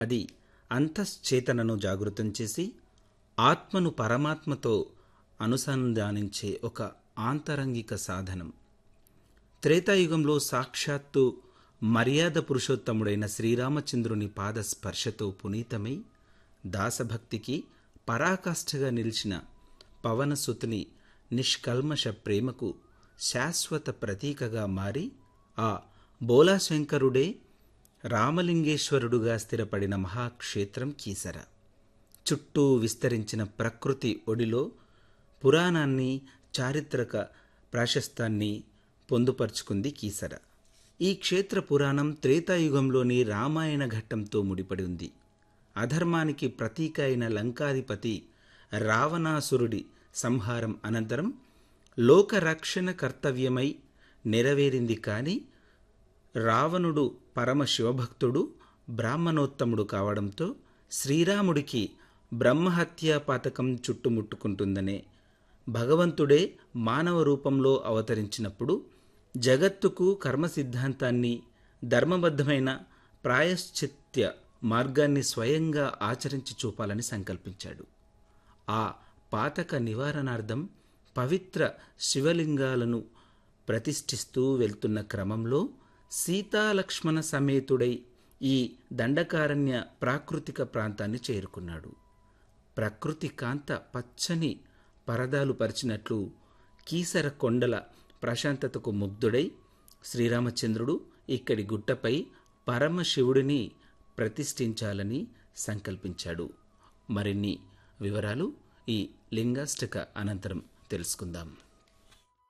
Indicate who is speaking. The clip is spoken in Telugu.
Speaker 1: అది అంతశ్చేతనను జాగృతం చేసి ఆత్మను పరమాత్మతో అనుసంధానించే ఒక ఆంతరంగిక సాధనం త్రేతాయుగంలో సాక్షాత్తు మర్యాద పురుషోత్తముడైన శ్రీరామచంద్రుని పాద స్పర్శతో పునీతమై దాసభక్తికి పరాకాష్ఠగా నిలిచిన పవనసుతుని నిష్కల్మష ప్రేమకు శాశ్వత ప్రతీకగా మారి ఆ బోలాశంకరుడే రామలింగేశ్వరుడుగా స్థిరపడిన మహాక్షేత్రం కీసర చుట్టూ విస్తరించిన ప్రకృతి ఒడిలో పురాణాన్ని చారిత్రక ప్రాశస్తాన్ని పొందుపరుచుకుంది కీసర ఈ క్షేత్ర పురాణం త్రేతాయుగంలోని రామాయణ ఘట్టంతో ముడిపడి ఉంది అధర్మానికి ప్రతీక అయిన లంకాధిపతి రావణాసురుడి సంహారం అనంతరం లోకరక్షణ కర్తవ్యమై నెరవేరింది కానీ రావణుడు పరమ శివభక్తుడు బ్రాహ్మణోత్తముడు కావడంతో శ్రీరాముడికి బ్రహ్మహత్యా పాతకం చుట్టుముట్టుకుంటుందనే భగవంతుడే మానవ రూపంలో అవతరించినప్పుడు జగత్తుకు కర్మ సిద్ధాంతాన్ని ధర్మబద్ధమైన ప్రాయశ్చిత్య మార్గాన్ని స్వయంగా ఆచరించి చూపాలని సంకల్పించాడు ఆ పాతక నివారణార్థం పవిత్ర శివలింగాలను ప్రతిష్ఠిస్తూ వెళ్తున్న క్రమంలో సీతాలక్ష్మణ సమేతుడై ఈ దండకారణ్య ప్రాకృతిక ప్రాంతాన్ని చేరుకున్నాడు ప్రకృతి కాంత పచ్చని పరదాలు పరిచినట్లు కీసర కొండల ప్రశాంతతకు ముగ్ధుడై శ్రీరామచంద్రుడు ఇక్కడి గుట్టపై పరమశివుడిని ప్రతిష్ఠించాలని సంకల్పించాడు మరిన్ని వివరాలు ఈ లింగాష్టక అనంతరం తెలుసుకుందాం